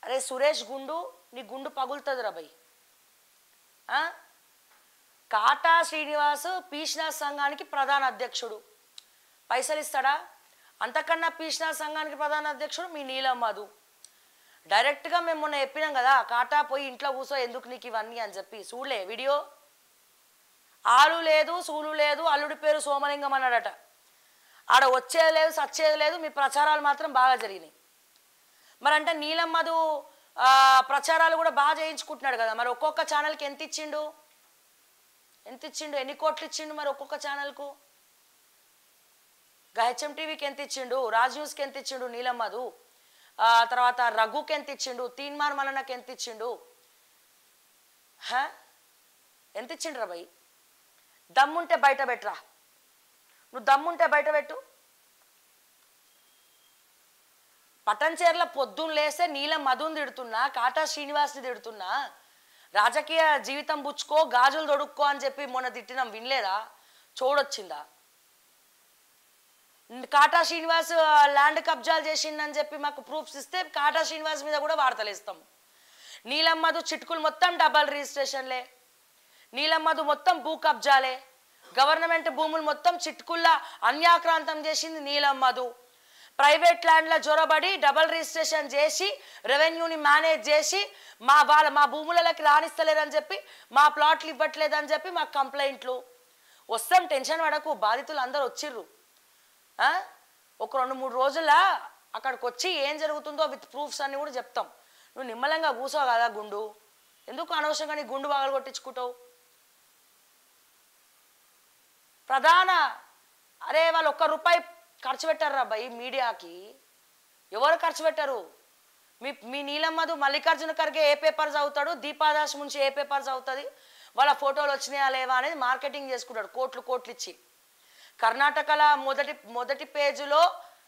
అరే సురేష్ గుండు నీ గుండు పగులుతుంది రా భయ్ ఆ? కాటా శ్రీనివాస్ పీష్నాథ్ సంఘానికి ప్రధాన అధ్యక్షుడు పైసలు ఇస్తాడా అంతకన్నా పీష్నాథ్ సంఘానికి ప్రధాన అధ్యక్షుడు మీ నీలం మధు డైరెక్ట్గా మేము మొన్న చెప్పినాం కదా కాటా పోయి ఇంట్లో కూర్చో ఎందుకు నీకు ఇవన్నీ అని చెప్పి చూడలే వీడియో ఆలు లేదు సూలు లేదు అల్లుడి పేరు సోమలింగం అన్నాడట ఆడ వచ్చేది లేదు సచ్చేది లేదు మీ ప్రచారాలు మాత్రం బాగా జరిగినాయి మరి అంటే నీలం మధు ఆ, ప్రచారాలు కూడా బాగా చేయించుకుంటున్నాడు కదా మరి ఒక్కొక్క ఛానల్కి ఎంత ఇచ్చిండు ఎంత ఇచ్చిండు ఎన్ని కోట్లు ఇచ్చిండు మరి ఒక్కొక్క ఛానల్కు గా హెచ్ఎం టీవీకి ఎంత ఇచ్చిండు రాజ్ న్యూస్కి ఎంత ఇచ్చిండు నీలం మధు ఆ తర్వాత రఘుకి ఎంత ఇచ్చిండు తీన్మార్ మలనకి ఎంత ఇచ్చిండు హ? ఎంత ఇచ్చిండ్రా భయ్ దమ్ముంటే బయట పెట్టరా నువ్వు దమ్ముంటే బయట పెట్టు పట్టంచేర్ల పొద్దున్న లేస్తే నీలం మధుని తిడుతున్నా కాటా శ్రీనివాస్ని తిడుతున్నా రాజకీయ జీవితం పుచ్చుకో గాజులు తొడుక్కో అని చెప్పి మొన్న తిట్టినాం వినలేదా చూడొచ్చిందా కాటా శ్రీనివాస్ ఆ, ల్యాండ్ కబ్జాలు చేసిండని చెప్పి మాకు ప్రూఫ్స్ ఇస్తే కాటా శ్రీనివాస్ మీద కూడా వార్తలు ఇస్తాం నీలం మధు చిట్కులు మొత్తం డబల్ రిజిస్ట్రేషన్లే నీలం మధు మొత్తం భూ కబ్జాలే గవర్నమెంట్ భూములు మొత్తం చిట్కుల్లా అన్యాక్రాంతం చేసింది నీలం మధు ప్రైవేట్ ల్యాండ్ల జొరబడి డబల్ రిజిస్ట్రేషన్ చేసి రెవెన్యూని మేనేజ్ చేసి మా వాళ్ళ మా భూములకి రాణిస్తలేరని చెప్పి మా ప్లాట్లు ఇవ్వట్లేదని చెప్పి మాకు కంప్లైంట్లు వస్తాం టెన్షన్ పడకు బాధితులు అందరు వచ్చిర్రు ఆ? ఒక రెండు మూడు రోజుల అక్కడికి వచ్చి ఏం జరుగుతుందో విత్ ప్రూఫ్స్ అన్ని కూడా చెప్తాం నువ్వు నిమ్మలంగా కూసావు కదా గుండు ఎందుకు అనవసరంగా నీ గుండు బాగా కొట్టించుకుంటావు ప్రధాన అరే వాళ్ళు ఒక్క రూపాయి ఖర్చు పెట్టారు భయ్ మీడియాకి ఎవరు ఖర్చు పెట్టారు మీ మీ నీలమ్మధు మల్లికార్జున ఖర్గే ఏ పేపర్ చదువుతాడు దీపాదాస్ ముంచి ఏ పేపర్ చదువుతుంది వాళ్ళ ఫోటోలు వచ్చినాయా లేవా అనేది మార్కెటింగ్ చేసుకుంటాడు కోట్లు కోట్లు ఇచ్చి కర్ణాటకల మొదటి మొదటి పేజీలో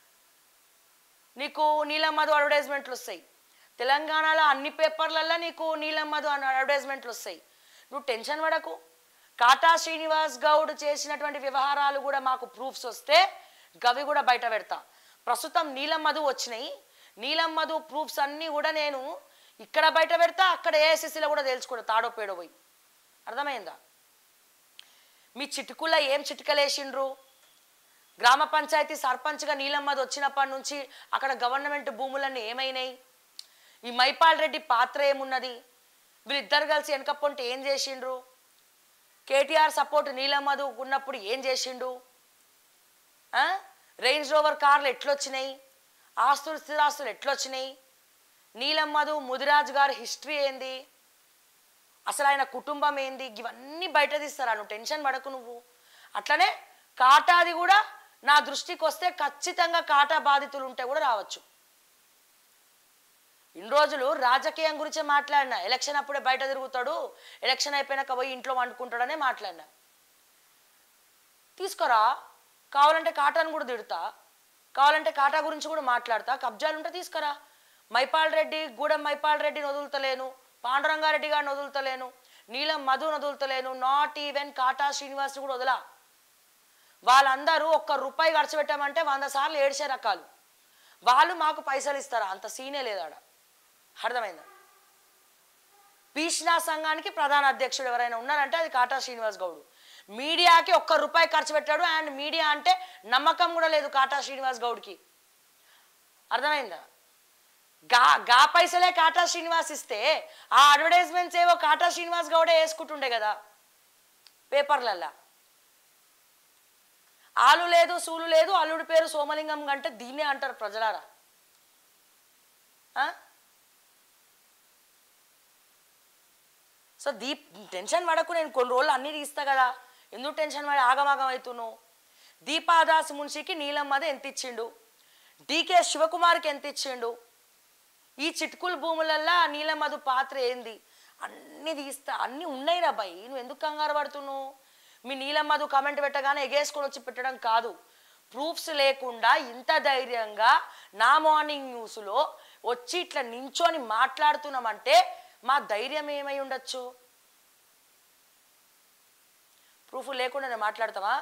నీకు నీలమ్మధు అడ్వర్టైజ్మెంట్లు వస్తాయి తెలంగాణలో అన్ని పేపర్లలో నీకు నీలమ్మధు అన్న అడ్వర్టైజ్మెంట్లు వస్తాయి నువ్వు టెన్షన్ పడకు కాటా శ్రీనివాస్ గౌడ్ చేసినటువంటి వ్యవహారాలు కూడా మాకు ప్రూఫ్స్ వస్తే గవి కూడా బయట పెడతా ప్రస్తుతం నీలమ్మధు వచ్చినాయి నీలమ్మధు ప్రూఫ్స్ అన్నీ కూడా నేను ఇక్కడ బయట పెడతా అక్కడ ఏఎస్ఎస్సీలో కూడా తెలుసుకుంటా తాడో పేడో పోయి అర్థమైందా మీ చిటుకుల్లో ఏం చిటుకలేసిండ్రు గ్రామ పంచాయతీ సర్పంచ్గా నీలమ్మది వచ్చినప్పటి నుంచి అక్కడ గవర్నమెంట్ భూములన్నీ ఏమైనాయి ఈ మైపాల్ రెడ్డి పాత్ర ఏమున్నది వీళ్ళిద్దరు కలిసి వెనక పొంటి ఏం చేసిండ్రు కేటీఆర్ సపోర్ట్ నీలమ్మదు ఉన్నప్పుడు ఏం చేసిండు ఆ? రేంజ్ రోవర్ కార్లు ఎట్లొచ్చినాయి ఆస్తులు స్థిరాస్తులు ఎట్లొచ్చినాయి నీలమ్మదు ముదిరాజ్ గారి హిస్టరీ ఏంది అసలు ఆయన కుటుంబం ఏంది ఇవన్నీ బయట తీస్తారా నువ్వు టెన్షన్ పడకు నువ్వు అట్లనే కాటాది కూడా నా దృష్టికి వస్తే ఖచ్చితంగా కాటా బాధితులు ఉంటే కూడా రావచ్చు ఇన్ని రోజులు రాజకీయం గురించే మాట్లాడినా ఎలక్షన్ అప్పుడే బయట తిరుగుతాడు ఎలక్షన్ అయిపోయినాక పోయి ఇంట్లో వండుకుంటాడనే మాట్లాడినా తీసుకురా కావాలంటే కాటాను కూడా తిడతా కావాలంటే కాటా గురించి కూడా మాట్లాడతా కబ్జాలు ఉంటే తీసుకురా మైపాల్ రెడ్డి గూడెం మైపాల్ రెడ్డిని వదులుతలేను పాండురంగారెడ్డి గారిని వదులుతలేను నీలం మధుని వదులుతలేను నాట్ ఈవెన్ కాటా శ్రీనివాస్ని కూడా వదలా వాళ్ళందరూ ఒక్క రూపాయి ఖర్చు పెట్టామంటే వంద సార్లు ఏడ్చే రకాలు వాళ్ళు మాకు పైసలు ఇస్తారా అంత సీనే లేదాడ అర్థమైందా పీష్నా సంఘానికి ప్రధాన అధ్యక్షుడు ఎవరైనా ఉన్నారంటే అది కాటా శ్రీనివాస్ గౌడ్ మీడియాకి ఒక్క రూపాయి ఖర్చు పెట్టాడు అండ్ మీడియా అంటే నమ్మకం కూడా లేదు కాటా శ్రీనివాస్ గౌడ్కి అర్థమైందా గా గా పైసలే కాటా శ్రీనివాస్ ఇస్తే ఆ అడ్వర్టైజ్మెంట్స్ ఏవో కాటా శ్రీనివాస్ గౌడే వేసుకుంటుండే కదా పేపర్లల్లా ఆలు లేదు సూలు లేదు అల్లుడి పేరు సోమలింగం అంటే దీన్నే అంటారు ప్రజలారా ఆ? సో దీప్ టెన్షన్ పడకు నేను కొన్ని రోజులు అన్నీ తీస్తా కదా ఎందుకు టెన్షన్ పడి ఆగమాగం అవుతున్నావు దీపాదాస్ మున్షికి నీలమ్మది ఎంత ఇచ్చిండు డీకే శివకుమార్కి ఎంత ఇచ్చిండు ఈ చిట్కుల భూములల్లా నీలమధు పాత్ర ఏంది అన్నీ తీస్తా అన్నీ ఉన్నాయి రా బాయ్ నువ్వు ఎందుకు కంగారు పడుతున్నావు మీ నీలమధు కమెంట్ పెట్టగానే ఎగేసుకొని వచ్చి పెట్టడం కాదు ప్రూఫ్స్ లేకుండా ఇంత ధైర్యంగా నా మార్నింగ్ న్యూస్లో వచ్చి ఇట్లా నించొని మాట్లాడుతున్నామంటే మా ధైర్యం ఏమై ఉండొచ్చు ప్రూఫ్ లేకుండా నేను మాట్లాడతావా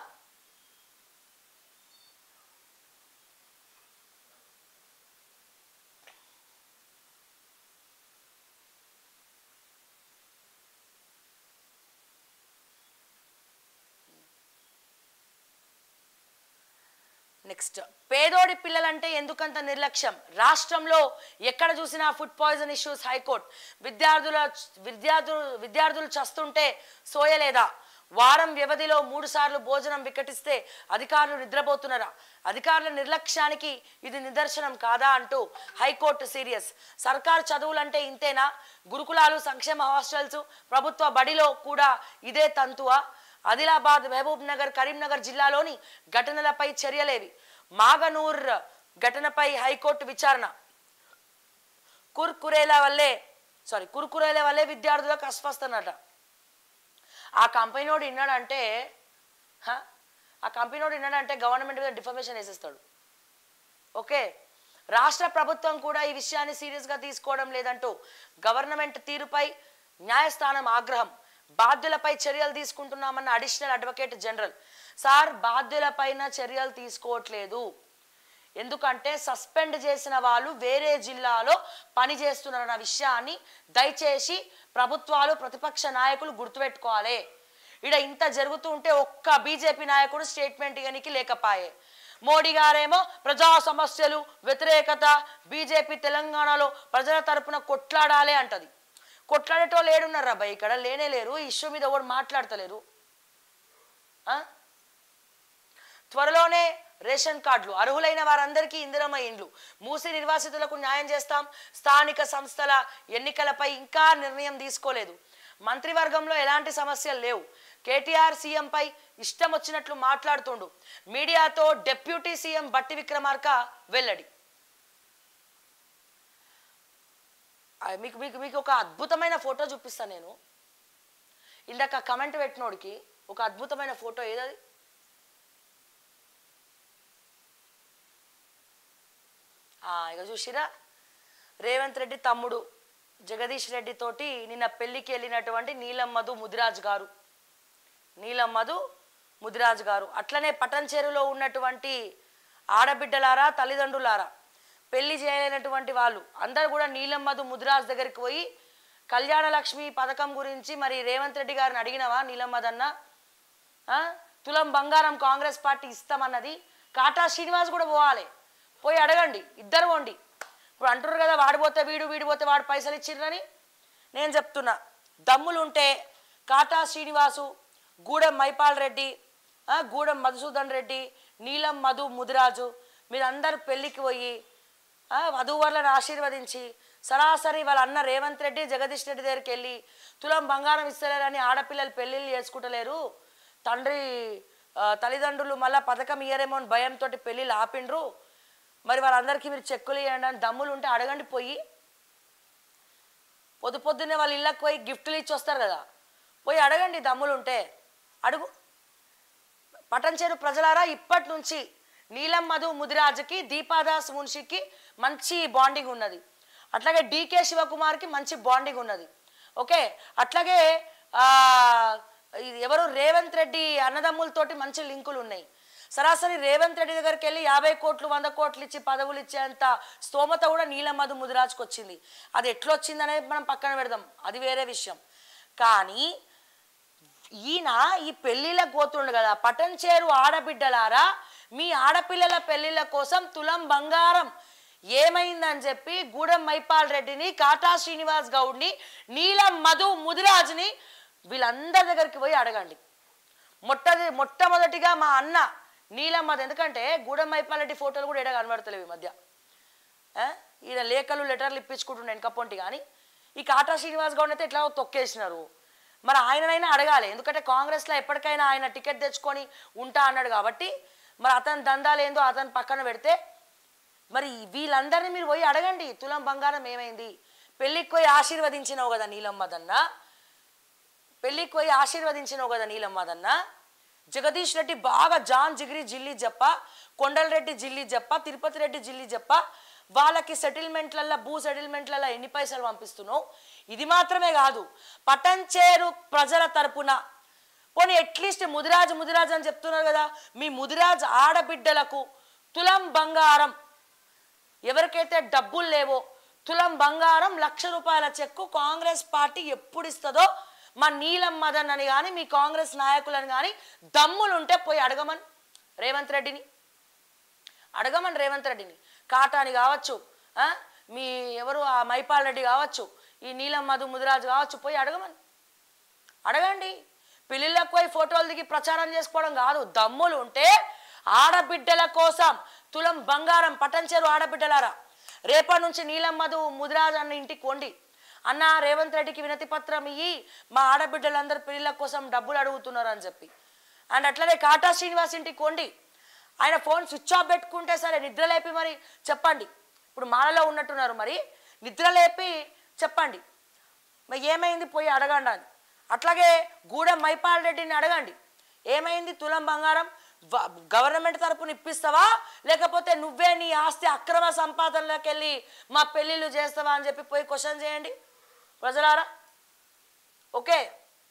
నెక్స్ట్ పేదోడి పిల్లలంటే ఎందుకంత నిర్లక్ష్యం రాష్ట్రంలో ఎక్కడ చూసినా ఫుడ్ పాయిజన్ ఇష్యూస్ హైకోర్టు విద్యార్థుల విద్యార్థులు విద్యార్థులు చస్తుంటే సోయలేదా వారం వ్యవధిలో మూడు సార్లు భోజనం వికటిస్తే అధికారులు నిద్రపోతున్నారా అధికారుల నిర్లక్ష్యానికి ఇది నిదర్శనం కాదా అంటూ హైకోర్టు సీరియస్ సర్కారు చదువులంటే ఇంతేనా గురుకులాలు సంక్షేమ హాస్టల్స్ ప్రభుత్వ బడిలో కూడా ఇదే తంతువా ఆదిలాబాద్ మహబూబ్ నగర్ కరీంనగర్ జిల్లాలోని ఘటనలపై చర్యలేవి మాగనూర్ ఘటనపై హైకోర్టు విచారణ కుర్కురేల వల్లే సారీ కుర్కురేల వల్లే విద్యార్థులకు అస్వస్థనట ఆ కంపెనీలోడు విన్నాడంటే హ? ఆ కంపెనీలోడు విన్నాడంటే గవర్నమెంట్ మీద డిఫర్మేషన్ వేసేస్తాడు ఓకే రాష్ట్ర ప్రభుత్వం కూడా ఈ విషయాన్ని సీరియస్గా తీసుకోవడం లేదంటూ గవర్నమెంట్ తీరుపై న్యాయస్థానం ఆగ్రహం బాధ్యులపై చర్యలు తీసుకుంటున్నామన్న అడిషనల్ అడ్వకేట్ జనరల్ సార్ బాధ్యులపైన చర్యలు తీసుకోవట్లేదు ఎందుకంటే సస్పెండ్ చేసిన వాళ్ళు వేరే జిల్లాలో పని చేస్తున్నారన్న విషయాన్ని దయచేసి ప్రభుత్వాలు ప్రతిపక్ష నాయకులు గుర్తుపెట్టుకోవాలి ఇడ ఇంత జరుగుతూ ఉంటే ఒక్క బీజేపీ నాయకుడు స్టేట్మెంట్ ఇగనికి లేకపాయే మోడీ గారేమో ప్రజా సమస్యలు వ్యతిరేకత బీజేపీ తెలంగాణలో ప్రజల తరపున కొట్లాడాలి అంటది కొట్లాడేటోళ్ళు ఏడున్నారు అబ్బాయి ఇక్కడ లేనే లేరు ఈ ఇష్యూ మీద ఎవరు మాట్లాడతలేరు ఆ? త్వరలోనే రేషన్ కార్డులు అర్హులైన వారందరికీ ఇందిరమ్మ ఇండ్లు మూసి నిర్వాసితులకు న్యాయం చేస్తాం స్థానిక సంస్థల ఎన్నికలపై ఇంకా నిర్ణయం తీసుకోలేదు మంత్రివర్గంలో ఎలాంటి సమస్యలు లేవు కేటీఆర్ సీఎంపై ఇష్టం వచ్చినట్లు మాట్లాడుతుండు మీడియాతో డెప్యూటీ సీఎం బట్టి విక్రమార్క వెల్లడి ఆ, మీకు మీకు మీకు ఒక అద్భుతమైన ఫోటో చూపిస్తాను నేను ఇందాక కమెంట్ పెట్టినోడికి ఒక అద్భుతమైన ఫోటో ఏదది ఆ, ఇక చూసిరా రేవంత్ రెడ్డి తమ్ముడు జగదీష్ రెడ్డి తోటి నిన్న పెళ్లికి వెళ్ళినటువంటి నీలం మధు ముదిరాజ్ గారు నీలం మధు ముదిరాజ్ గారు అట్లనే పటంచేరులో ఉన్నటువంటి ఆడబిడ్డలారా తల్లిదండ్రులారా పెళ్లి చేయలేనటువంటి వాళ్ళు అందరు కూడా నీలం మధు ముదిరాజ్ దగ్గరికి పోయి కళ్యాణ లక్ష్మి పథకం గురించి మరి రేవంత్ రెడ్డి గారిని అడిగినవా నీలం మదన్న ఆ? తులం బంగారం కాంగ్రెస్ పార్టీ ఇస్తామన్నది కాటా శ్రీనివాస్ కూడా పోవాలి పోయి అడగండి ఇద్దరు పోండి ఇప్పుడు అంటున్నారు కదా వాడిపోతే వీడు వీడిపోతే వాడు పైసలు ఇచ్చిర్రని నేను చెప్తున్నా దమ్ములుంటే కాటా శ్రీనివాసు గూడెం మైపాల్ రెడ్డి ఆ, గూడెం మధుసూదన్ రెడ్డి నీలం మధు ముదిరాజు మీరందరూ పెళ్ళికి పోయి ఆ, వధూవరులను ఆశీర్వదించి సరాసరి వాళ్ళ అన్న రేవంత్ రెడ్డి జగదీష్ రెడ్డి దగ్గరికి వెళ్ళి తులం బంగారం ఇస్తలేరని ఆడపిల్లలు పెళ్ళిళ్ళు చేసుకుంటలేరు తండ్రి ఆ, తల్లిదండ్రులు మళ్ళా పథకం ఇయ్యరేమో అని భయంతో పెళ్ళిళ్ళు ఆపిండ్రు మరి వాళ్ళందరికీ మీరు చెక్కులు ఇవ్వండి అని దమ్ములు ఉంటే అడగండి పోయి పొద్దు పొద్దున్నే వాళ్ళ ఇళ్ళకి పోయి గిఫ్ట్లు ఇచ్చి వస్తారు కదా పోయి అడగండి దమ్ములు ఉంటే అడుగు పటంచేరు ప్రజలారా ఇప్పటి నుంచి నీలం మధు ముదిరాజుకి దీపాదాస్ మున్షికి మంచి బాండింగ్ ఉన్నది అట్లాగే డికే శివకుమార్కి మంచి బాండింగ్ ఉన్నది ఓకే అట్లాగే ఆ, ఇది ఎవరు రేవంత్ రెడ్డి అన్నదమ్ములతోటి మంచి లింకులు ఉన్నాయి సరాసరి రేవంత్ రెడ్డి దగ్గరికి వెళ్ళి యాభై కోట్లు వంద కోట్లు ఇచ్చి పదవులు ఇచ్చేంత స్తోమత కూడా నీలం మధు ముదిరాజుకి వచ్చింది అది ఎట్లా వచ్చింది అనేది మనం పక్కన పెడదాం అది వేరే విషయం కానీ ఈయన ఈ పెళ్ళిళ్ళకి పోతుండు కదా పటంచేరు ఆడబిడ్డలారా మీ ఆడపిల్లల పెళ్ళిళ్ళ కోసం తులం బంగారం ఏమైందని చెప్పి గూడెం మైపాల్ రెడ్డిని కాటా శ్రీనివాస్ గౌడ్ని నీలం మధు ముదిరాజ్ని వీళ్ళందరి దగ్గరికి పోయి అడగండి మొట్టది మొట్టమొదటిగా మా అన్న నీలం మధు ఎందుకంటే గూడెం మైపాల్ రెడ్డి ఫోటోలు కూడా ఎడ కనబడతలేవు ఈ మధ్య ఆ? ఈయన లేఖలు లెటర్లు ఇప్పించుకుంటుండే వెనకపోంటి కానీ ఈ కాటా శ్రీనివాస్ గౌడ్ అయితే ఎట్లా తొక్కేసినారు మరి ఆయననైనా అడగాలి ఎందుకంటే కాంగ్రెస్లో ఎప్పటికైనా ఆయన టికెట్ తెచ్చుకొని ఉంటా అన్నాడు కాబట్టి మరి అతని దందాలు ఏందో అతని పక్కన పెడితే మరి వీళ్ళందరినీ మీరు పోయి అడగండి తులం బంగారం ఏమైంది పెళ్ళికి పోయి ఆశీర్వదించినావు కదా నీలమ్మదన్న పెళ్ళికి పోయి ఆశీర్వదించినావు కదా నీలమ్మదన్న జగదీష్ రెడ్డి బాగా జాన్ జిగిరి జిల్లి జప్ప కొండలరెడ్డి జిల్లి జప్ప తిరుపతి రెడ్డి జిల్లి జప్ప వాళ్ళకి సెటిల్మెంట్లల్లో భూ సెటిల్మెంట్లలో ఎన్ని పైసలు పంపిస్తున్నావు ఇది మాత్రమే కాదు పటంచేరు ప్రజల తరపున పోనీ అట్లీస్ట్ ముదిరాజు ముదిరాజు అని చెప్తున్నారు కదా మీ ముదిరాజు ఆడబిడ్డలకు తులం బంగారం ఎవరికైతే డబ్బులు లేవో తులం బంగారం లక్ష రూపాయల చెక్కు కాంగ్రెస్ పార్టీ ఎప్పుడు ఇస్తుందో మా నీలం మదన్ అని కానీ మీ కాంగ్రెస్ నాయకులను కానీ దమ్ములుంటే పోయి అడగమని రేవంత్ రెడ్డిని అడగమని రేవంత్ రెడ్డిని కాటాని కావచ్చు ఆ? మీ ఎవరు ఆ మైపాల్ రెడ్డి కావచ్చు ఈ నీలం మధు ముదిరాజు కావచ్చు పోయి అడగమని అడగండి పెళ్ళిళ్ళకు పోయి ఫోటోలు దిగి ప్రచారం చేసుకోవడం కాదు దమ్ములు ఉంటే ఆడబిడ్డల కోసం తులం బంగారం పటంచెరు ఆడబిడ్డలారా రేపటి నుంచి నీలం మధు ముదిరాజ్ అన్న ఇంటికి కొండి అన్న రేవంత్ రెడ్డికి వినతి పత్రం ఇయ్యి మా ఆడబిడ్డలందరూ పెళ్ళిళ్ళ కోసం డబ్బులు అడుగుతున్నారు అని చెప్పి అండ్ అట్లనే కాటా శ్రీనివాస్ ఇంటికి కొండి ఆయన ఫోన్ స్విచ్ ఆఫ్ పెట్టుకుంటే సరే నిద్ర లేపి మరి చెప్పండి ఇప్పుడు మాలలో ఉన్నట్టున్నారు మరి నిద్ర లేపి చెప్పండి మరి ఏమైంది పోయి అడగండి అని అట్లాగే గూడెం మైపాల్ రెడ్డిని అడగండి ఏమైంది తులం బంగారం వ- గవర్నమెంట్ తరపున ఇప్పిస్తావా లేకపోతే నువ్వే నీ ఆస్తి అక్రమ సంపాదనలోకి వెళ్ళి మా పెళ్ళిళ్ళు చేస్తావా అని చెప్పి పోయి క్వశ్చన్ చేయండి ప్రజలారా ఓకే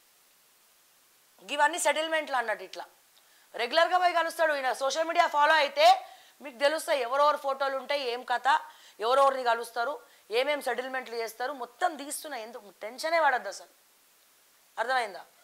ఇవన్నీ సెటిల్మెంట్లు అన్నట్టు ఇట్లా రెగ్యులర్గా పోయి కలుస్తాడు ఈయన సోషల్ మీడియా ఫాలో అయితే మీకు తెలుస్తాయి ఎవరెవరు ఫోటోలు ఉంటాయి ఏం కథ ఎవరెవరిని కలుస్తారు ఏమేం సెటిల్మెంట్లు చేస్తారు మొత్తం తీస్తున్నాయి ఎందుకు టెన్షనే పడద్దు అసలు అర్థమైందా